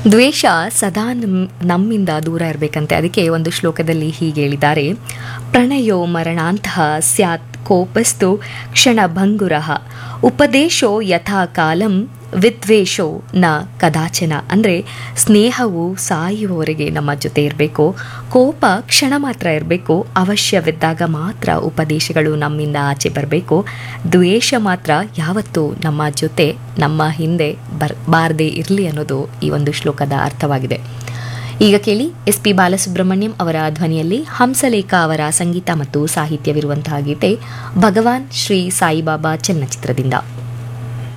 ದ್ವೇಷ ಸದಾ ನಮ್- ನಮ್ಮಿಂದ ದೂರ ಇರಬೇಕಂತೆ ಅದಕ್ಕೆ ಒಂದು ಶ್ಲೋಕದಲ್ಲಿ ಹೀಗೆ ಹೇಳಿದ್ದಾರೆ ಪ್ರಣಯೋ ಮರಣಾಂತಹ ಸ್ಯಾತ್ ಕೋಪಸ್ತು ಕ್ಷಣಭಂಗುರಃ ಉಪದೇಶೋ ಯಥಾ ಕಾಲಂ ವಿದ್ವೇಷೋ ನ ಕದಾಚನ ಅಂದರೆ ಸ್ನೇಹವು ಸಾಯುವವರೆಗೆ ನಮ್ಮ ಜೊತೆ ಇರಬೇಕು ಕೋಪ ಕ್ಷಣ ಮಾತ್ರ ಇರಬೇಕು ಅವಶ್ಯವಿದ್ದಾಗ ಮಾತ್ರ ಉಪದೇಶಗಳು ನಮ್ಮಿಂದ ಆಚೆ ಬರಬೇಕು ದ್ವೇಷ ಮಾತ್ರ ಯಾವತ್ತೂ ನಮ್ಮ ಜೊತೆ ನಮ್ಮ ಹಿಂದೆ ಬರ್ ಬಾರದೇ ಇರಲಿ ಅನ್ನೋದು ಈ ಒಂದು ಶ್ಲೋಕದ ಅರ್ಥವಾಗಿದೆ ಈಗ ಕೇಳಿ ಎಸ್ ಪಿ ಬಾಲಸುಬ್ರಹ್ಮಣ್ಯಂ ಅವರ ಧ್ವನಿಯಲ್ಲಿ ಹಂಸಲೇಖ ಅವರ ಸಂಗೀತ ಮತ್ತು ಸಾಹಿತ್ಯವಿರುವಂತಹ ಗೀತೆ ಭಗವಾನ್ ಶ್ರೀ ಸಾಯಿಬಾಬಾ ಚಲನಚಿತ್ರದಿಂದ